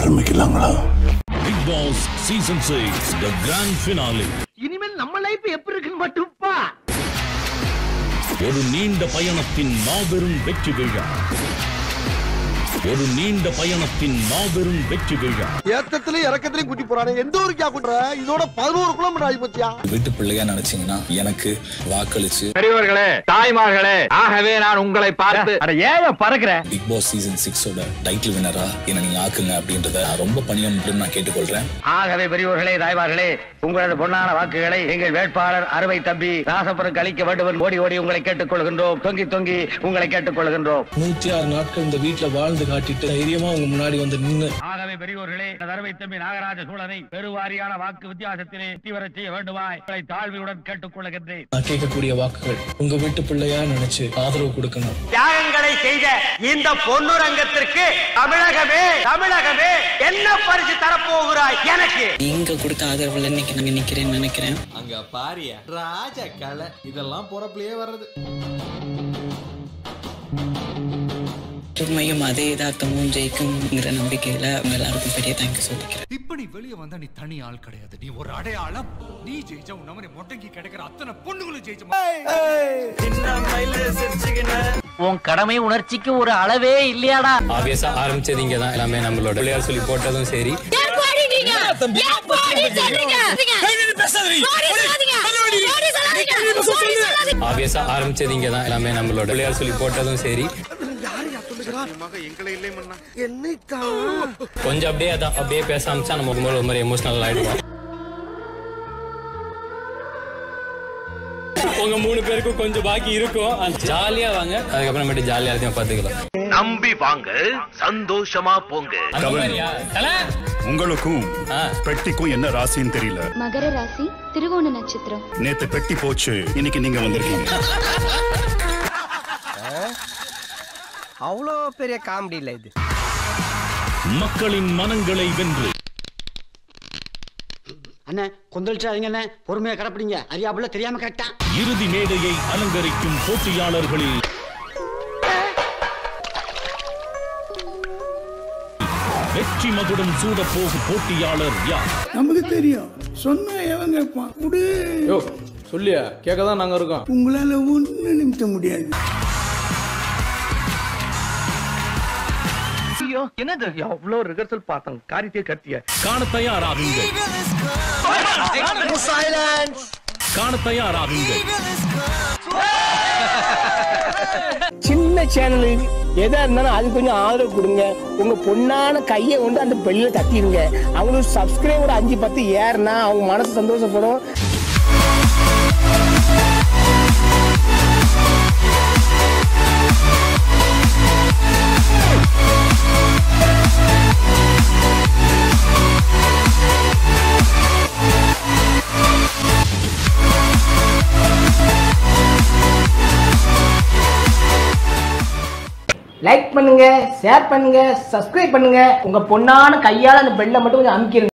ஆரம்பிக்கலாங்களா Bigg Boss season six the grand finale இனிமேல் நம்ம லைஃப் எப்படி இருக்குன்னு மட்டும்ப்பா ஒரு நீண்ட பயணத்தின் மாபெரும் வெற்றி விழா ஒரு நீண்ட பயணத்தின் மாபெரும் வெற்றி விழா ஏத்தத்திலயும் இறக்கத்திலயும் கூட்டி போறானே எந்த ஊருக்கா கூட்டுற இதோட பதினோரு கிலோமீட்டர் ஆகி போச்சியா வீட்டு பிள்ளையா நினைச்சீங்கன்னா எனக்கு வாக்களிச்சு பெரியவர்களே தாய்மார்களே ஆகவே நான் உங்களை பார்த்து அட ஏன் பறக்குற பிக் பாஸ் சீசன் சிக்ஸோட டைட்டில் வினரா என்ன நீங்க ஆக்குங்க அப்படின்றத நான் ரொம்ப பணியொன்று நான் கேட்டுக்கொள்றேன் ஆகவே பெரியவர்களே தாய்மார்களே உங்களது பொன்னான வாக்குகளை எங்கள் வேட்பாளர் அறுவை தம்பி ராசபுரம் அளிக்க வேண்டும் என்று ஓடி ஓடி உங்களை கேட்டுக்கொள்கின்றோம் தொங்கி தொங்கி உங்களை கேட்டுக்கொள்கின்றோம் நூத்தி ஆறு நாட்கள் இந்த வீட்டுல வாழ்ந்து காட்டிட்டு தைரியமா உங்க முன்னாடி வந்து நின்னு ஆகவே பெரியோர்களே இந்த அறுவை தம்பி நாகராஜ சூழனை பெருவாரியான வாக்கு வித்தியாசத்திலே வெற்றி பெறச் செய்ய வேண்டுமாய் உங்களை தாழ்மையுடன் கேட்டுக்கொள்கின்றேன் நான் கேட்கக்கூடிய வாக்குகள் உங்க வீட்டு பிள்ளையா நினைச்சு ஆதரவு கொடுக்கணும் தியாகங்களை செய்த இந்த பொன்னுரங்கத்திற்கு தமிழகமே தமிழகமே என்ன பரிசு தரப்போகிறாய் எனக்கு நீங்க கொடுத்த ஆதரவுல இன்னைக்கு நான் நிக்கிறேன்னு நினைக்கிறேன் அங்க பாரியா ராஜ கலை இதெல்லாம் பொறப்புலயே வர்றது உண்மையும் அதே யதார்த்தமும் ஜெயிக்கும்ங்கிற நம்பிக்கையில உங்க எல்லாருக்கும் பெரிய தேங்க்யூ சொல்லிக்கிறேன் இப்ப நீ வெளிய வந்தா நீ தனி ஆள் கிடையாது நீ ஒரு அடையாளம் நீ ஜெயிச்ச உன் மாதிரி மொட்டைக்கு கிடைக்கிற அத்தனை பொண்ணுங்களும் ஜெயிச்ச உன் கடமை உணர்ச்சிக்கு ஒரு அளவே இல்லையாடா ஆபியஸா ஆரம்பிச்சது இங்க தான் எல்லாமே நம்மளோட பிள்ளையார் சொல்லி போட்டதும் சரி ஆபியஸா ஆரம்பிச்சது இங்க தான் எல்லாமே நம்மளோட பிள்ளையார் சொல்லி போட்டதும் சரி கொஞ்சம் அப்படியே அதான் அப்படியே பேச ஆரம்பிச்சா நம்ம ரொம்ப ஒரு மாதிரி எமோஷனல் ஆயிடுவோம் உங்க மூணு பேருக்கும் கொஞ்சம் பாக்கி இருக்கும் ஜாலியா வாங்க அதுக்கப்புறமேட்டு ஜாலியா எல்லாத்தையும் பாத்துக்கலாம் நம்பி வாங்க சந்தோஷமா போங்க அந்த மாதிரியா? தல? உங்களுக்கும் ஆ. பெட்டிக்கும் என்ன ராசின்னு தெரியல மகர ராசி திருவோண நட்சத்திரம் நேத்து பெட்டி போச்சு இன்னைக்கு நீங்க வந்திருக்கீங்க அவ்வளோ பெரிய காமெடி இல்ல இது மக்களின் மனங்களை வென்று அண்ணே கொந்தளிச்சாதீங்க அண்ணே பொறுமையா கடப்பிடிங்க அறியாப்புல தெரியாம கரெக்டா இறுதி மேடையை அலங்கரிக்கும் போட்டியாளர்களில் வெற்றி மகுடம் சூட போகும் போட்டியாளர் யார் நமக்கு தெரியும் சொன்னா எவன் கேட்பான் விடு யோ சொல்லியா கேட்க தான் நாங்க இருக்கோம் உங்களால ஒண்ணு நிமித்த முடியாது ஐயோ என்னது அவ்வளோ ரிஹர்சல் பார்த்தோம் காரியத்தையே கத்திய காண தயாராகுங்கள் காண தயாராகுங்கள் சின்ன சேனல் எதா இருந்தாலும் அது கொஞ்சம் ஆதரவு கொடுங்க உங்க பொண்ணான கையை கொண்டு அந்த பெல்ல தட்டிடுங்க அவங்களுக்கு சப்ஸ்கிரைபர் அஞ்சு பத்து ஏறுனா அவங்க மனசு சந்தோஷப்படும் லைக் பண்ணுங்க ஷேர் பண்ணுங்க சப்ஸ்கிரைப் பண்ணுங்க உங்க பொண்ணான கையால அந்த பெல்லை மட்டும் கொஞ்சம் அமுக்கிடுங்க